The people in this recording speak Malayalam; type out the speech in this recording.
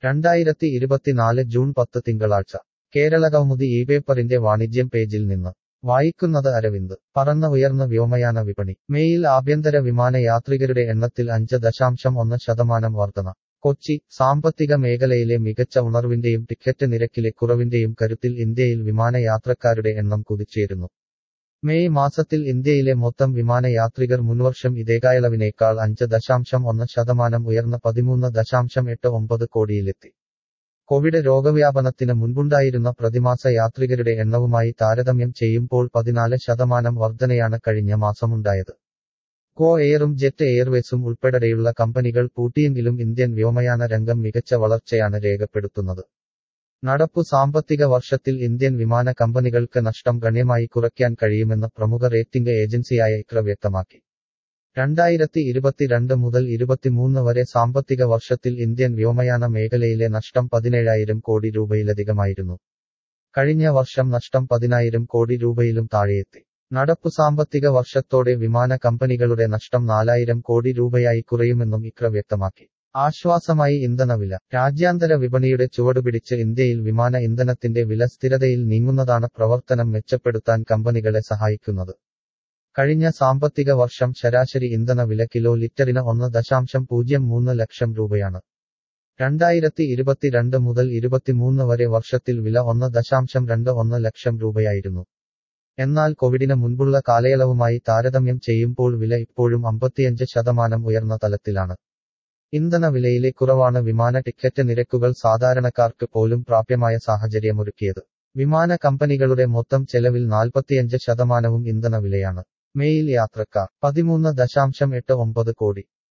രണ്ടായിരത്തി ഇരുപത്തിനാല് ജൂൺ പത്ത് തിങ്കളാഴ്ച കേരളകൗമുദി ഈ പേപ്പറിന്റെ വാണിജ്യം പേജിൽ നിന്ന് വായിക്കുന്നത് അരവിന്ദ് പറന്ന ഉയർന്ന വ്യോമയാന വിപണി മേയിൽ ആഭ്യന്തര വിമാന യാത്രികരുടെ എണ്ണത്തിൽ അഞ്ച് ദശാംശം ഒന്ന് ശതമാനം വർധന കൊച്ചി സാമ്പത്തിക മേഖലയിലെ മികച്ച ഉണർവിന്റെയും ടിക്കറ്റ് നിരക്കിലെ കുറവിന്റെയും കരുത്തിൽ ഇന്ത്യയിൽ വിമാനയാത്രക്കാരുടെ എണ്ണം കുതിച്ചുയരുന്നു മെയ് മാസത്തിൽ ഇന്ത്യയിലെ മൊത്തം വിമാനയാത്രികർ മുൻവർഷം ഇതേകാലവിനേക്കാൾ അഞ്ച് ദശാംശം ഒന്ന് ശതമാനം ഉയർന്ന പതിമൂന്ന് ദശാംശം എട്ട് ഒമ്പത് കോടിയിലെത്തി കോവിഡ് രോഗവ്യാപനത്തിന് മുൻപുണ്ടായിരുന്ന പ്രതിമാസ യാത്രികരുടെ എണ്ണവുമായി താരതമ്യം ചെയ്യുമ്പോൾ പതിനാല് ശതമാനം വർധനയാണ് കഴിഞ്ഞ മാസമുണ്ടായത് ഗോ എയറും ജെറ്റ് എയർവേസും ഉൾപ്പെടെയുള്ള കമ്പനികൾ പൂട്ടിയെങ്കിലും ഇന്ത്യൻ വ്യോമയാന രംഗം മികച്ച വളർച്ചയാണ് രേഖപ്പെടുത്തുന്നത് നടപ്പു സാമ്പത്തിക വർഷത്തിൽ ഇന്ത്യൻ വിമാന കമ്പനികൾക്ക് നഷ്ടം ഗണ്യമായി കുറയ്ക്കാൻ കഴിയുമെന്ന് പ്രമുഖ റേറ്റിംഗ് ഏജൻസിയായ ഇക്ര വ്യക്തമാക്കി രണ്ടായിരത്തി ഇരുപത്തിരണ്ട് മുതൽ ഇരുപത്തിമൂന്ന് വരെ സാമ്പത്തിക വർഷത്തിൽ ഇന്ത്യൻ വ്യോമയാന മേഖലയിലെ നഷ്ടം പതിനേഴായിരം കോടി രൂപയിലധികമായിരുന്നു കഴിഞ്ഞ വർഷം നഷ്ടം പതിനായിരം കോടി രൂപയിലും താഴെയെത്തി നടപ്പു സാമ്പത്തിക വർഷത്തോടെ വിമാന കമ്പനികളുടെ നഷ്ടം നാലായിരം കോടി രൂപയായി കുറയുമെന്നും ഇക്ര വ്യക്തമാക്കി ആശ്വാസമായി ഇന്ധനവില രാജ്യാന്തര വിപണിയുടെ ചുവടുപിടിച്ച് ഇന്ത്യയിൽ വിമാന ഇന്ധനത്തിന്റെ വില സ്ഥിരതയിൽ നീങ്ങുന്നതാണ് പ്രവർത്തനം മെച്ചപ്പെടുത്താൻ കമ്പനികളെ സഹായിക്കുന്നത് കഴിഞ്ഞ സാമ്പത്തിക വർഷം ശരാശരി ഇന്ധന വില കിലോ ലിറ്ററിന് ഒന്ന് ദശാംശം പൂജ്യം മൂന്ന് ലക്ഷം രൂപയാണ് രണ്ടായിരത്തി ഇരുപത്തിരണ്ട് മുതൽ ഇരുപത്തിമൂന്ന് വരെ വർഷത്തിൽ വില ഒന്ന് ദശാംശം രണ്ട് ഒന്ന് ലക്ഷം രൂപയായിരുന്നു എന്നാൽ കോവിഡിന് മുൻപുള്ള കാലയളവുമായി താരതമ്യം ചെയ്യുമ്പോൾ വില ഇപ്പോഴും അമ്പത്തിയഞ്ച് ശതമാനം ഉയർന്ന തലത്തിലാണ് ഇന്ധന വിലയിലെ കുറവാണ് വിമാന ടിക്കറ്റ് നിരക്കുകൾ സാധാരണക്കാർക്ക് പോലും പ്രാപ്യമായ സാഹചര്യമൊരുക്കിയത് വിമാന കമ്പനികളുടെ മൊത്തം ചെലവിൽ നാൽപ്പത്തിയഞ്ച് ശതമാനവും ഇന്ധന വിലയാണ് മെയിൽ യാത്രക്കാർ പതിമൂന്ന് ദശാംശം എട്ട് ഒമ്പത് കോടി